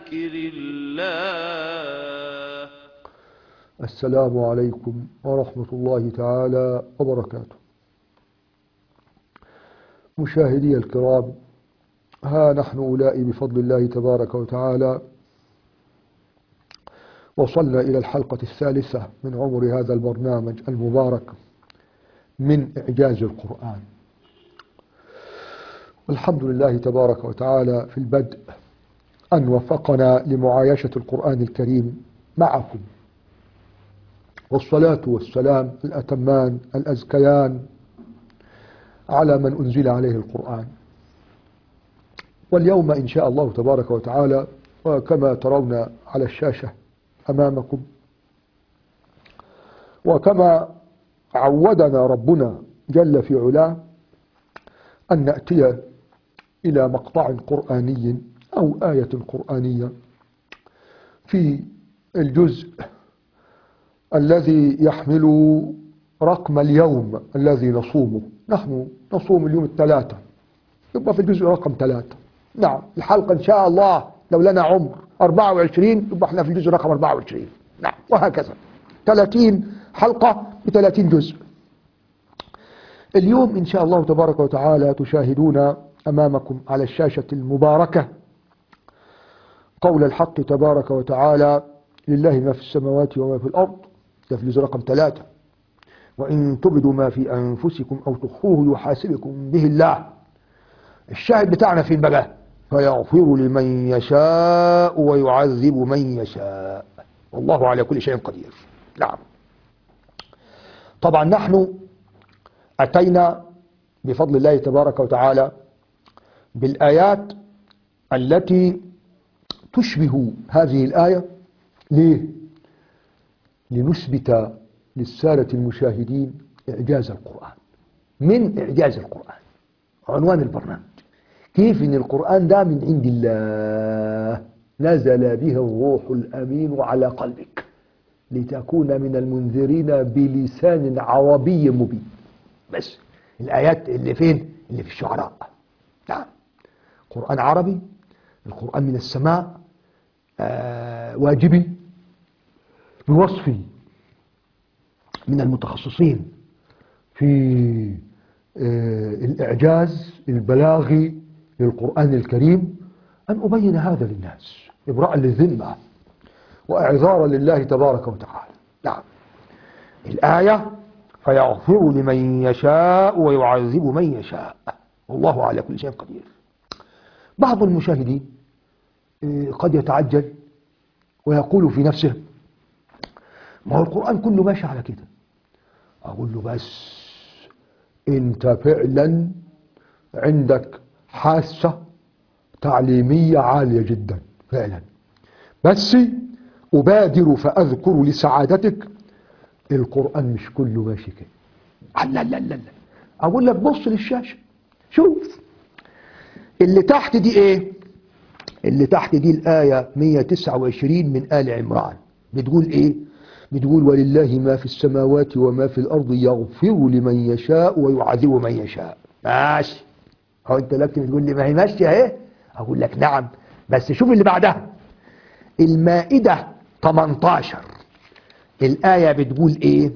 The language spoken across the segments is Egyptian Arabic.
ذكر الله السلام عليكم ورحمة الله تعالى وبركاته مشاهدي الكرام ها نحن أولئي بفضل الله تبارك وتعالى وصلنا إلى الحلقة الثالثة من عمر هذا البرنامج المبارك من إعجاز القرآن والحمد لله تبارك وتعالى في البدء أن وفقنا لمعايشة القرآن الكريم معكم والصلاة والسلام الأتمان الأزكيان على من أنزل عليه القرآن واليوم إن شاء الله تبارك وتعالى وكما ترون على الشاشة أمامكم وكما عودنا ربنا جل في علاه أن نأتي إلى مقطع قرآني أو آية قرآنية في الجزء الذي يحمل رقم اليوم الذي نصومه نحن نصوم اليوم الثلاثة يبقى في الجزء رقم ثلاثة نعم الحلقة إن شاء الله لو لنا عمر 24 يبقى احنا في الجزء رقم 24 نعم وهكذا 30 حلقة ب 30 جزء اليوم إن شاء الله تبارك وتعالى تشاهدون أمامكم على الشاشة المباركة قول الحق تبارك وتعالى لله ما في السماوات وما في الأرض ده في الجزء رقم ثلاثة وإن تبدوا ما في أنفسكم أو تخفوه يحاسبكم به الله الشاهد بتاعنا فين بقى فيغفر لمن يشاء ويعذب من يشاء والله على كل شيء قدير نعم طبعا نحن أتينا بفضل الله تبارك وتعالى بالآيات التي تشبه هذه الآية ليه؟ لنثبت للسادة المشاهدين إعجاز القرآن من إعجاز القرآن عنوان البرنامج كيف إن القرآن ده من عند الله نزل به الروح الأمين على قلبك لتكون من المنذرين بلسان عربي مبين بس الآيات اللي فين اللي في الشعراء نعم قرآن عربي القرآن من السماء آه واجبي بوصفي من المتخصصين في آه الإعجاز البلاغي للقرآن الكريم أن أبين هذا للناس إبراء للذمة وإعذارا لله تبارك وتعالى نعم الآية فيغفر لمن يشاء ويعذب من يشاء والله على كل شيء قدير بعض المشاهدين قد يتعجل ويقول في نفسه ما هو القرآن كله ماشي على كده أقول له بس أنت فعلا عندك حاسة تعليمية عالية جدا فعلا بس أبادر فأذكر لسعادتك القرآن مش كله ماشي كده لا لا لا لا أقول لك بص للشاشة شوف اللي تحت دي ايه اللي تحت دي الآية 129 من آل عمران بتقول ايه بتقول ولله ما في السماوات وما في الأرض يغفر لمن يشاء ويعذب من يشاء ماشي هو انت لكن تقول لي ما هي ماشية اهي اقول لك نعم بس شوف اللي بعدها المائدة 18 الآية بتقول ايه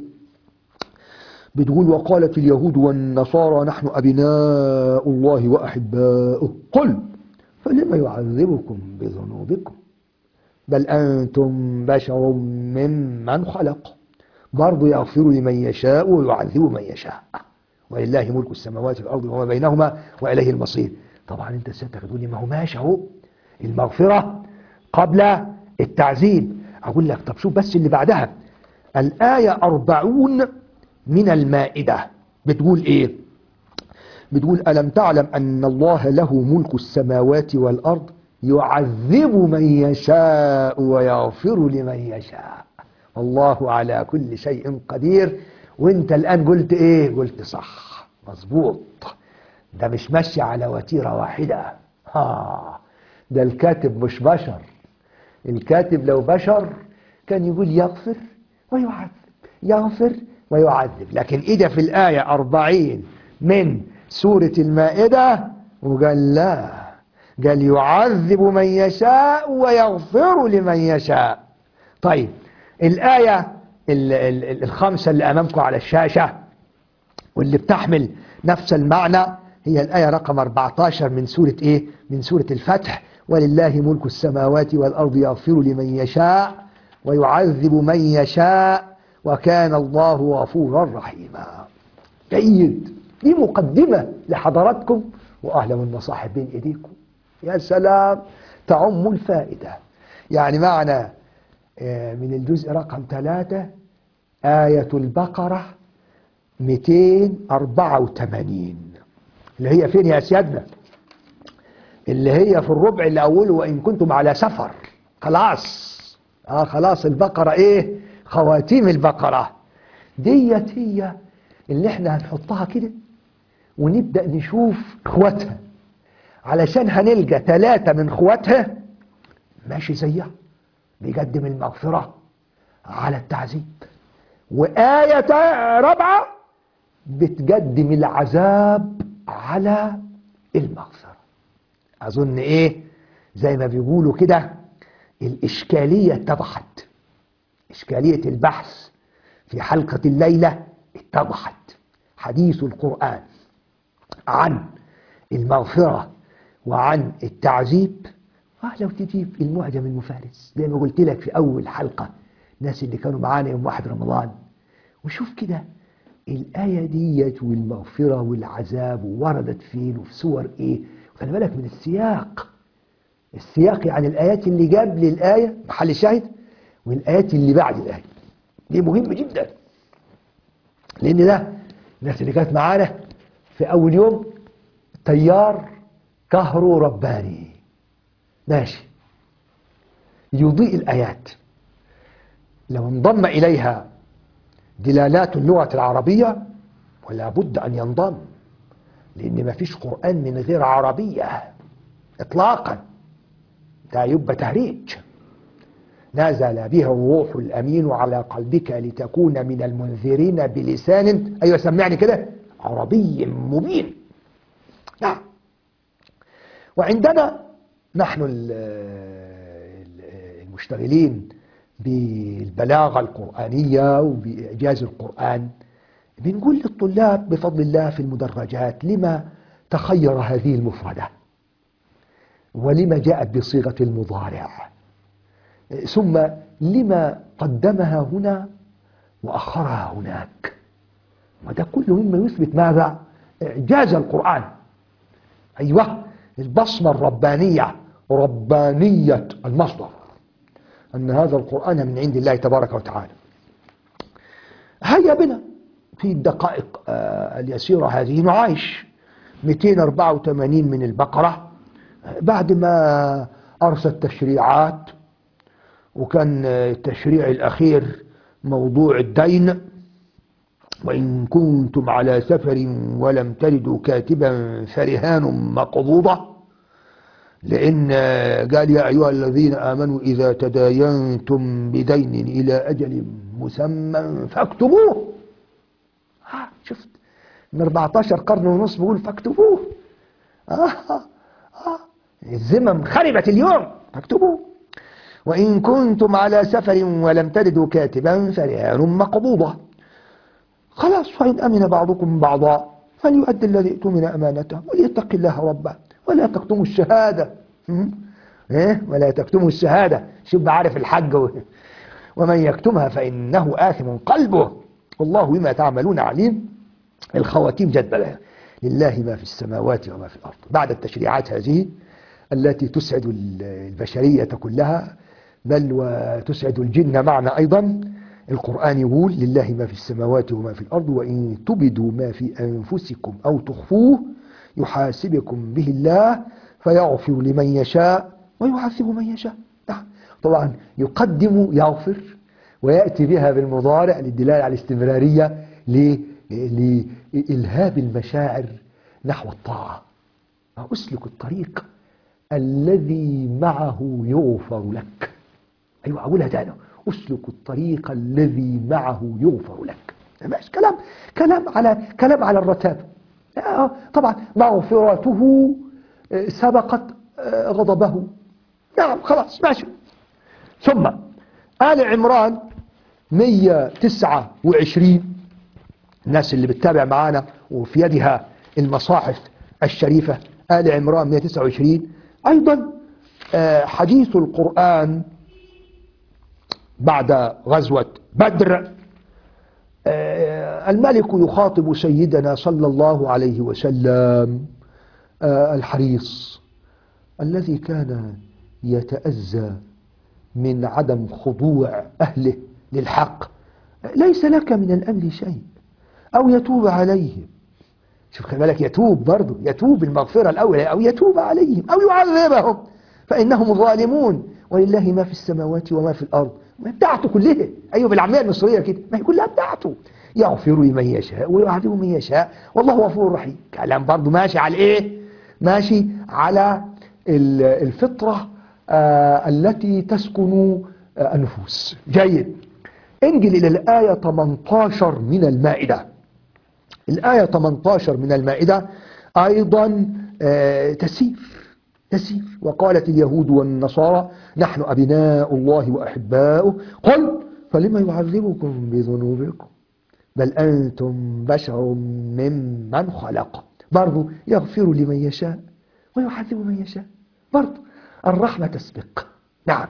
بتقول وقالت اليهود والنصارى نحن أبناء الله وأحباؤه قل فلما يعذبكم بذنوبكم بل أنتم بشر ممن خلق برضه يغفر لمن يشاء ويعذب من يشاء ولله ملك السماوات والأرض وما بينهما وإليه المصير طبعا انت سيادتك تقول لي ما هو ماشي اهو المغفرة قبل التعذيب أقول لك طب شوف بس اللي بعدها الآية أربعون من المائدة بتقول إيه بتقول ألم تعلم أن الله له ملك السماوات والأرض يعذب من يشاء ويغفر لمن يشاء والله على كل شيء قدير وانت الآن قلت ايه قلت صح مظبوط ده مش ماشي على وتيرة واحدة ها ده الكاتب مش بشر الكاتب لو بشر كان يقول يغفر ويعذب يغفر ويعذب لكن إذا في الآية أربعين من سورة المائدة وقال لا قال يعذب من يشاء ويغفر لمن يشاء طيب الآية ال- ال- الخمسة اللي أمامكم على الشاشة واللي بتحمل نفس المعنى هي الآية رقم 14 من سورة إيه؟ من سورة الفتح ولله ملك السماوات والأرض يغفر لمن يشاء ويعذب من يشاء وكان الله غفورا رحيما جيد دي مقدمة لحضراتكم وأهلا والمصاحب بين إيديكم يا سلام تعم الفائدة يعني معنى آه، من الجزء رقم ثلاثة آية البقرة 284 اللي هي فين يا سيادنا اللي هي في الربع اللي أوله وإن كنتم على سفر خلاص آه خلاص البقرة إيه خواتيم البقرة ديت هي اللي احنا هنحطها كده ونبدأ نشوف اخواتها علشان هنلقى ثلاثة من اخواتها ماشي زيها بيقدم المغفرة على التعذيب وآية رابعة بتقدم العذاب على المغفرة أظن إيه زي ما بيقولوا كده الإشكالية اتضحت إشكالية البحث في حلقة الليلة اتضحت حديث القرآن عن المغفرة وعن التعذيب آه لو تجيب المعجم المفارس زي ما قلت لك في أول حلقة الناس اللي كانوا معانا يوم واحد رمضان وشوف كده الآية ديت والمغفرة والعذاب وردت فين وفي سور إيه خلي بالك من السياق السياق يعني الآيات اللي قبل الآية محل الشاهد والآيات اللي بعد الآية دي مهمة جدا لأن ده الناس اللي كانت معانا في أول يوم تيار كهرو رباني ماشي يضيء الآيات لو انضم إليها دلالات اللغة العربية ولا بد أن ينضم لأن ما فيش قرآن من غير عربية إطلاقا ده يبقى تهريج نزل به الروح الأمين على قلبك لتكون من المنذرين بلسان أيوة سمعني كده عربي مبين نعم وعندنا نحن ال- ال- المشتغلين بالبلاغة القرآنية وبإعجاز القرآن بنقول للطلاب بفضل الله في المدرجات لما تخير هذه المفردة ولما جاءت بصيغة المضارع ثم لما قدمها هنا وأخرها هناك وده كله مما يثبت ماذا إعجاز القرآن أيوة البصمة الربانية ربانية المصدر أن هذا القرآن من عند الله تبارك وتعالى هيا بنا في الدقائق آه، اليسيرة هذه نعايش 284 من البقرة بعد ما أرسل تشريعات وكان التشريع الأخير موضوع الدين وإن كنتم على سفر ولم تجدوا كاتبا فرهان مقبوضة لأن قال يا أيها الذين آمنوا إذا تداينتم بدين إلى أجل مسمى فاكتبوه ها شفت من 14 قرن ونص بيقول فاكتبوه آه آه آه الذمم خربت اليوم فاكتبوه وإن كنتم على سفر ولم تجدوا كاتبا فرهان مقبوضة خلاص فإن أمن بعضكم بعضا فليؤدي الذي اؤتمن أمانته وليتق الله ربه ولا تكتموا الشهادة م? إيه؟ ولا تكتموا الشهادة شوف عارف الحج و- ومن يكتمها فإنه آثم قلبه والله بما تعملون عليم الخواتيم جد لها لله ما في السماوات وما في الأرض بعد التشريعات هذه التي تسعد ال- البشرية كلها بل وتسعد الجن معنا أيضا القرآن يقول لله ما في السماوات وما في الأرض وإن تبدوا ما في أنفسكم أو تخفوه يحاسبكم به الله فيغفر لمن يشاء ويعذب من يشاء نعم. طبعا يقدم يغفر ويأتي بها بالمضارع للدلالة على الاستمرارية ل- لإلهاب المشاعر نحو الطاعة أسلك الطريق الذي معه يغفر لك أيوة أقولها تاني أسلك الطريق الذي معه يغفر لك ماشي كلام كلام على كلام على الرتابة آه، طبعا مغفرته آه، سبقت آه، غضبه نعم خلاص ماشي ثم آل عمران 129 الناس اللي بتتابع معانا وفي يدها المصاحف الشريفة آل عمران 129 أيضا آه، حديث القرآن بعد غزوة بدر آه، الملك يخاطب سيدنا صلى الله عليه وسلم آه، الحريص الذي كان يتأذى من عدم خضوع أهله للحق ليس لك من الأمر شيء أو يتوب عليهم شوف خلي بالك يتوب برضه يتوب المغفرة الأولى أو يتوب عليهم أو يعذبهم فإنهم ظالمون ولله ما في السماوات وما في الأرض ما بتاعته كلها أيوة بالعامية المصرية كده ما هي كلها بتاعته يغفر لمن يشاء ويعذب من يشاء والله غفور رحيم كلام برضه ماشي على إيه ماشي على ال- الفطرة آه التي تسكن آه النفوس جيد انجل إلى الآية 18 من المائدة الآية 18 من المائدة أيضا آه، تسير تسير وقالت اليهود والنصارى نحن أبناء الله وأحباؤه قل فلما يعذبكم بذنوبكم بل أنتم بشر ممن خلق برضو يغفر لمن يشاء ويعذب من يشاء برضو الرحمة تسبق نعم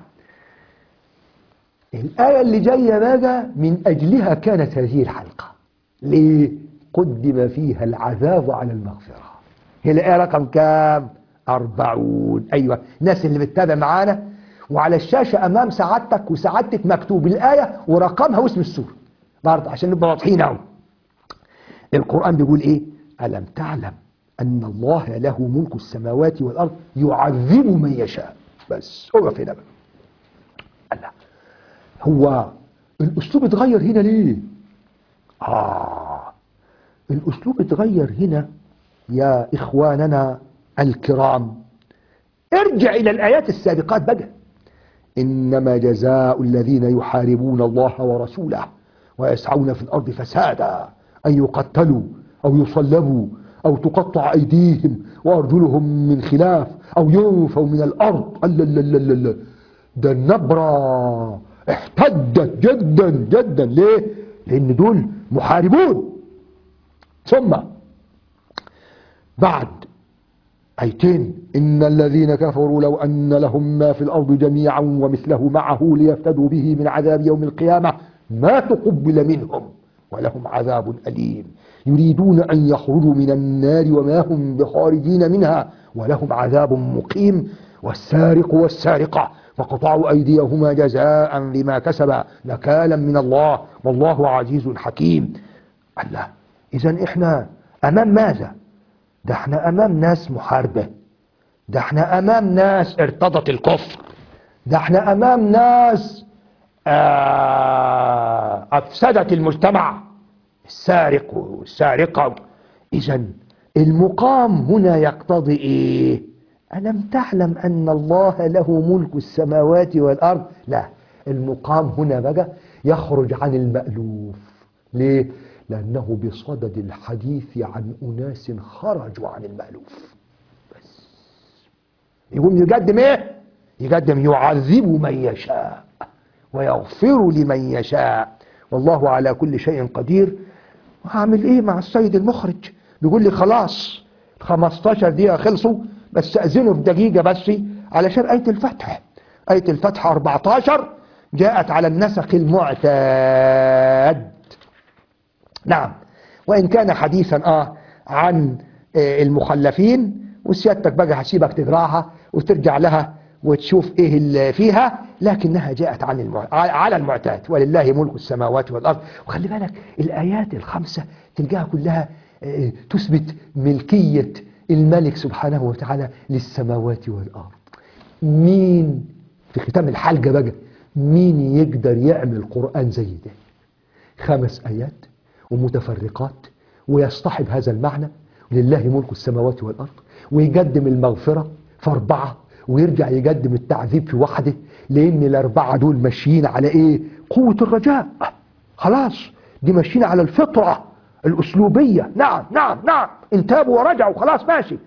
الآية اللي جاية بقى من أجلها كانت هذه الحلقة ليه؟ قدم فيها العذاب على المغفرة هي الآية رقم كام؟ أربعون أيوة الناس اللي بتتابع معانا وعلى الشاشة أمام سعادتك وسعادتك مكتوب الآية ورقمها واسم السورة برضه عشان نبقى واضحين أهو القرآن بيقول إيه؟ ألم تعلم أن الله له ملك السماوات والأرض يعذب من يشاء بس اقف هنا بقى الله هو الأسلوب اتغير هنا ليه؟ آه الأسلوب اتغير هنا يا إخواننا الكرام ارجع إلى الآيات السابقات بقى إنما جزاء الذين يحاربون الله ورسوله ويسعون في الأرض فسادا أن يقتلوا أو يصلبوا أو تقطع أيديهم وأرجلهم من خلاف أو ينفوا من الأرض ألا لا لا لا لا ده النبرة احتدت جدا جدا ليه؟ لأن دول محاربون ثم بعد أيتين إن الذين كفروا لو أن لهم ما في الأرض جميعا ومثله معه ليفتدوا به من عذاب يوم القيامة ما تقبل منهم ولهم عذاب أليم يريدون أن يخرجوا من النار وما هم بخارجين منها ولهم عذاب مقيم والسارق والسارقة فقطعوا أيديهما جزاء بما كسبا نكالا من الله والله عزيز حكيم الله إذا إحنا أمام ماذا؟ ده احنا امام ناس محاربة ده احنا امام ناس ارتضت الكفر ده احنا امام ناس آه افسدت المجتمع السارق والسارقة اذا المقام هنا يقتضي ايه ألم تعلم أن الله له ملك السماوات والأرض لا المقام هنا بقى يخرج عن المألوف ليه لأنه بصدد الحديث عن أناس خرجوا عن المألوف بس يقوم يقدم إيه؟ يقدم يعذب من يشاء ويغفر لمن يشاء والله على كل شيء قدير وهعمل إيه مع السيد المخرج بيقول لي خلاص 15 دقيقة خلصوا بس أذنوا في دقيقة بس علشان آية الفتح آية الفتح 14 جاءت على النسق المعتاد نعم وإن كان حديثا آه عن آه المخلفين وسيادتك بقى هسيبك تقراها وترجع لها وتشوف ايه اللي فيها لكنها جاءت عن المع... على المعتاد ولله ملك السماوات والارض وخلي بالك الايات الخمسه تلقاها كلها آه، تثبت ملكيه الملك سبحانه وتعالى للسماوات والارض مين في ختام الحلقه بقى مين يقدر يعمل قران زي ده خمس ايات ومتفرقات ويصطحب هذا المعنى لله ملك السماوات والأرض ويقدم المغفرة في أربعة ويرجع يقدم التعذيب في واحدة لأن الأربعة دول ماشيين على إيه؟ قوة الرجاء خلاص دي ماشيين على الفطرة الأسلوبية نعم نعم نعم ان تابوا ورجعوا خلاص ماشي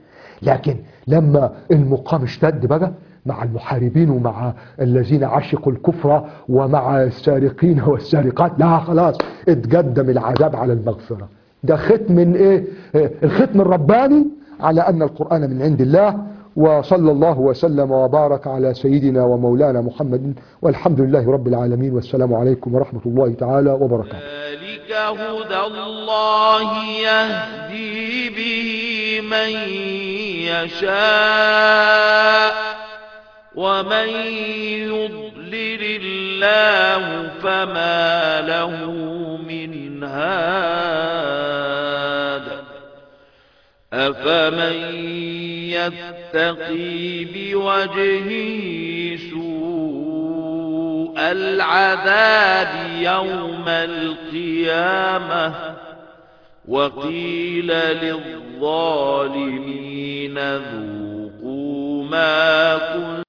لكن لما المقام اشتد بقى مع المحاربين ومع الذين عشقوا الكفر ومع السارقين والسارقات لا خلاص اتقدم العذاب على المغفرة ده ختم من ايه الختم الرباني على ان القرآن من عند الله وصلى الله وسلم وبارك على سيدنا ومولانا محمد والحمد لله رب العالمين والسلام عليكم ورحمة الله تعالى وبركاته ذلك هدى الله يهدي به من يشاء ومن يضلل الله فما له من هاد أفمن يتقي بوجهه سوء العذاب يوم القيامة وقيل للظالمين ذوقوا ما كنتم